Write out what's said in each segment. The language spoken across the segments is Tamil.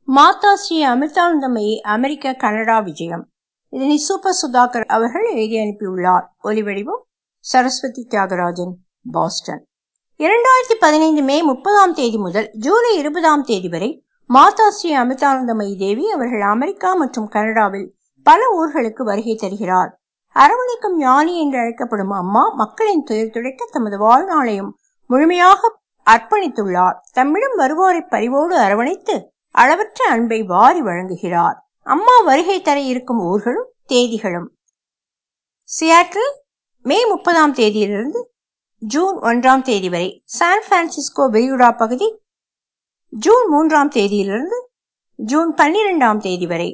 மாதா ஸ்ரீ அமிர்தானந்தமயி அமெரிக்க கனடா விஜயம் இதனை சூப்பர் சுதாகர் அவர்கள் எழுதி அனுப்பியுள்ளார் ஒலிவடிவம் சரஸ்வதி தியாகராஜன் பாஸ்டன் இரண்டாயிரத்தி பதினைந்து மே முப்பதாம் தேதி முதல் ஜூலை இருபதாம் தேதி வரை மாதா ஸ்ரீ அமிர்தானந்தமயி தேவி அவர்கள் அமெரிக்கா மற்றும் கனடாவில் பல ஊர்களுக்கு வருகை தருகிறார் அரவணைக்கும் ஞானி என்று அழைக்கப்படும் அம்மா மக்களின் துயர் துடைக்க தமது வாழ்நாளையும் முழுமையாக அர்ப்பணித்துள்ளார் தம்மிடம் வருவோரை பரிவோடு அரவணைத்து அளவற்ற அன்பை வாரி வழங்குகிறார் அம்மா வருகை தர இருக்கும் ஊர்களும் தேதிகளும் சியாட்டில் மே முப்பதாம் தேதியிலிருந்து ஜூன் ஒன்றாம் தேதி வரை சான் பிரான்சிஸ்கோ பெரியுடா பகுதி ஜூன் மூன்றாம் தேதியிலிருந்து ஜூன் பன்னிரெண்டாம் தேதி வரை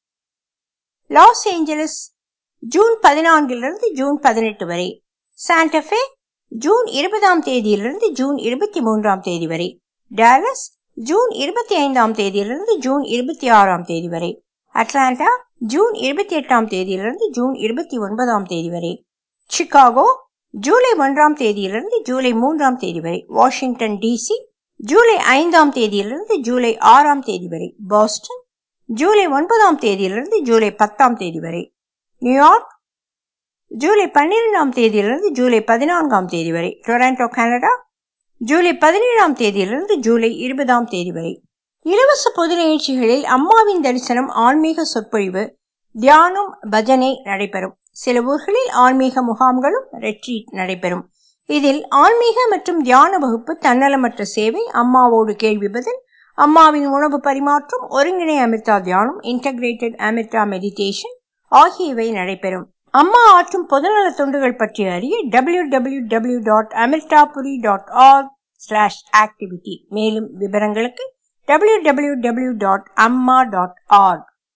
லாஸ் ஏஞ்சலஸ் ஜூன் பதினான்கிலிருந்து ஜூன் பதினெட்டு வரை சாண்டஃபே ஜூன் இருபதாம் தேதியிலிருந்து ஜூன் இருபத்தி மூன்றாம் தேதி வரை டாலஸ் ஜூன் இருபத்தி ஐந்தாம் தேதியிலிருந்து ஜூன் இருபத்தி ஆறாம் தேதி வரை அட்லாண்டா ஜூன் இருபத்தி எட்டாம் தேதியிலிருந்து ஜூன் இருபத்தி ஒன்பதாம் தேதி வரை சிகாகோ ஜூலை ஒன்றாம் தேதியிலிருந்து ஜூலை மூன்றாம் தேதி வரை வாஷிங்டன் டிசி ஜூலை ஐந்தாம் தேதியிலிருந்து ஜூலை ஆறாம் தேதி வரை பாஸ்டன் ஜூலை ஒன்பதாம் தேதியிலிருந்து ஜூலை பத்தாம் தேதி வரை நியூயார்க் ஜூலை பன்னிரெண்டாம் தேதியிலிருந்து ஜூலை பதினான்காம் தேதி வரை டொராண்டோ கனடா ஜூலை பதினேழாம் தேதியிலிருந்து ஜூலை இருபதாம் தேதி வரை இலவச பொது நிகழ்ச்சிகளில் அம்மாவின் தரிசனம் ஆன்மீக சொற்பொழிவு தியானம் பஜனை நடைபெறும் சில ஊர்களில் ஆன்மீக முகாம்களும் ரெட்ரீட் நடைபெறும் இதில் ஆன்மீக மற்றும் தியான வகுப்பு தன்னலமற்ற சேவை அம்மாவோடு கேள்வி பதில் அம்மாவின் உணவு பரிமாற்றம் ஒருங்கிணை அமிர்தா தியானம் இன்டகிரேட்டட் அமிர்தா மெடிடேஷன் ஆகியவை நடைபெறும் அம்மா ஆற்றும் பொதுநல தொண்டுகள் பற்றி அறிய W W W dot Amritapuri dot org slash activity மேலும் விவரங்களுக்கு W W W dot Amma dot arc